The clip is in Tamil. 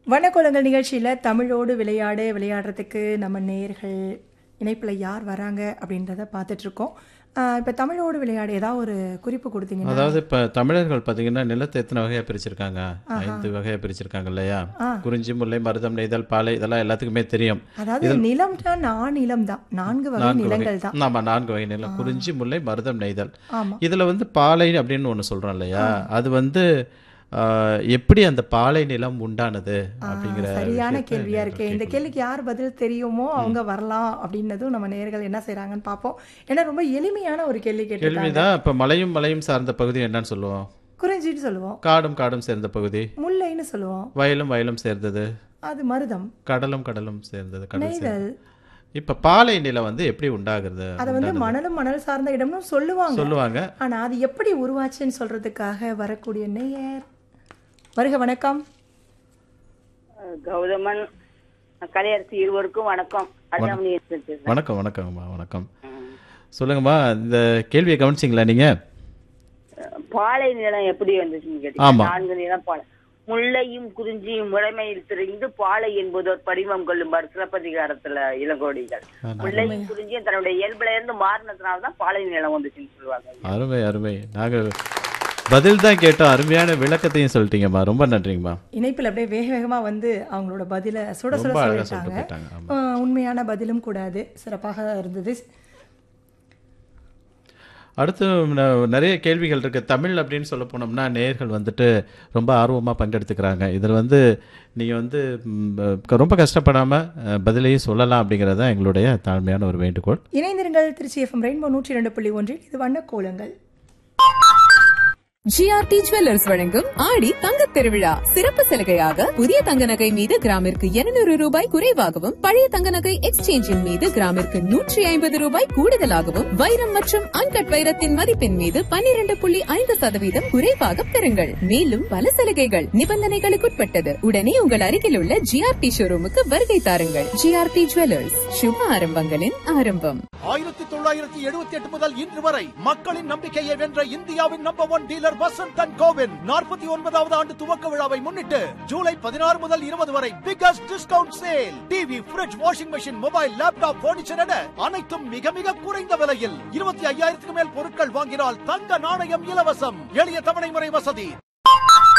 வனக்குளங்கள் நிகழ்ச்சியில் தமிழோடு விளையாடு விளையாடுறதுக்கு நம்ம நேர்கள் இணைப்பில் யார் வராங்க அப்படின்றத பார்த்துட்ருக்கோம் இப்போ தமிழோடு விளையாடு ஏதாவது ஒரு குறிப்பு கொடுத்தீங்கன்னா அதாவது இப்ப தமிழர்கள் பாத்தீங்கன்னா நிலத்தை எத்தனை வகையா பிரிச்சிருக்காங்க ஐந்து வகையா பிரிச்சிருக்காங்க இல்லையா குறிஞ்சி முல்லை மருதம் நெய்தல் பாலை இதெல்லாம் எல்லாத்துக்குமே தெரியும் அதாவது நிலம்னா நான் நிலம் தான் நான்கு வகை நான்கு வகை நிலங்கள் தான் ஆமா நான்கு வகை நிலம் குறிஞ்சி முல்லை மருதம் நெய்தல் ஆமா இதுல வந்து பாலை அப்படின்னு ஒண்ணு சொல்றோம் இல்லையா அது வந்து ஆஹ், எப்படி அந்த பாலை நிலம் உண்டானது அப்படிங்கிற சரியான விஷயத்தை கேள்வியா நேயர்கள் இருக்கு இந்த கேட்கணும். கேள்விக்கு யார் பதில் தெரியுமோ அவங்க வரலாம் அப்படின்னதும் நம்ம நேர்கள் என்ன செய்றாங்கன்னு பார்ப்போம் ஏன்னா ரொம்ப எளிமையான ஒரு கேள்வி கேட்டிருக்காங்க கேள்விதான் இப்ப மலையும் மலையும் சார்ந்த பகுதி என்னன்னு சொல்லுவோம் குறிஞ்சின்னு சொல்லுவோம் காடும் காடும் சேர்ந்த பகுதி முல்லைன்னு சொல்லுவோம் வயலும் வயலும் சேர்ந்தது அது மருதம் கடலும் கடலும் சேர்ந்தது கடல் சேர்ந்தது நெய்தல் இப்ப பாலை நிலம் வந்து எப்படி உண்டாகிறது அதை வந்து மணலும் மணல் சார்ந்த இடம்னு சொல்லுவாங்க சொல்லுவாங்க ஆனா அது எப்படி உருவாச்சுன்னு சொல்றதுக்காக வரக்கூடிய நேயர் வருக வணக்கம் கௌதமன் கலையரசி இருவருக்கும் வணக்கம் அஜாமணி பேசுறேன். வணக்கம் வணக்கம்மா வணக்கம் சொல்லுங்கம்மா இந்த கேள்வியை கவனிச்சிங்களா நீங்க பாலை நிலம் எப்படி வந்துச்சுன்னு கேட்டீங்க ஆமா. நான்கு நிலம் பாலை முல்லையும் குறிஞ்சியும் முறைமையில் தெரிந்து பாலை என்பதோர் படிவம் கொள்ளும்பார் சிலப்பதிகாரத்துல இளங்கோடிகள் முல்லையும் குறிஞ்சியும் தன்னுடைய இயல்புல இருந்து மாறினதுனாலதான் பாலை நிலம் வந்துச்சுன்னு சொல்லுவாங்க அருமை அருமை நாங்க பதில் தான் கேட்டோம் அருமையான விளக்கத்தையும் சொல்லிட்டீங்கம்மா ரொம்ப நன்றிங்கம்மா இணைப்பில் அப்படியே வேக வேகமா வந்து அவங்களோட பதில சுட சுட ரொம்ப அழகா சொல்லிட்டாங்க சொல்லிட்டு போயிட்டாங்க ஆமா. ஆஹ் உண்மையான பதிலும் கூடாது சிறப்பாக இருந்தது அடுத்து ந- நிறைய கேள்விகள் இருக்கு தமிழ் அப்படின்னு சொல்ல போனோம்னா நேயர்கள் வந்துட்டு ரொம்ப ஆர்வமா பங்கெடுத்துக்கிறாங்க இதில் வந்து நீங்க வந்து ம், ப- ரொம்ப கஷ்டப்படாம அஹ், பதிலையும் சொல்லலாம் அப்படிங்கிறது தான் எங்களுடைய தாழ்மையான ஒரு வேண்டுகோள் இணைந்திருங்கள் திருச்சி எஃப்எம் ரெயின்போ நூற்றி இரண்டு புள்ளி ஒன்றில் இது வண்ண கோலங்கள் ஜிஆர்டி ஜுவல்லர்ஸ் வழங்கும் ஆடி தங்கத் திருவிழா சிறப்பு சலுகையாக புதிய தங்க நகை மீது கிராமிற்கு 200 ரூபாய் குறைவாகவும் பழைய தங்க நகை எக்ஸ்சேஞ்சின் மீது கிராமிற்கு நூற்றி ஐம்பது ரூபாய் கூடுதலாகவும் வைரம் மற்றும் அன்கட் வைரத்தின் மதிப்பின் மீது 12.5% புள்ளி ஐந்து சதவீதம் குறைவாக பெறுங்கள் மேலும் பல சலுகைகள் நிபந்தனைகளுக்குட்பட்டது உடனே உங்கள் அருகில் உள்ள ஜிஆர்டி ஷோரூமுக்கு வருகை தாருங்கள் ஜிஆர்டி ஜுவல்லர்ஸ் சுப ஆரம்பங்களின் ஆரம்பம் ஆயிரத்தி தொள்ளாயிரத்தி எழுபத்தி எட்டு முதல் இன்று வரை மக்களின் நம்பிக்கையை வென்ற இந்தியாவின் number one dealer Vasanth and கோவின் நாற்பத்தி ஒன்பதாவது ஆண்டு துவக்க விழாவை முன்னிட்டு ஜூலை பதினாறு முதல் இருபது வரை biggest discount sale TV fridge washing machine mobile laptop furniture என அனைத்தும் மிக மிக குறைந்த விலையில் இருபத்தி ஐயாயிரத்துக்கு மேல் பொருட்கள் வாங்கினால் தங்க நாணயம் இலவசம் எளிய தவணை முறை வசதி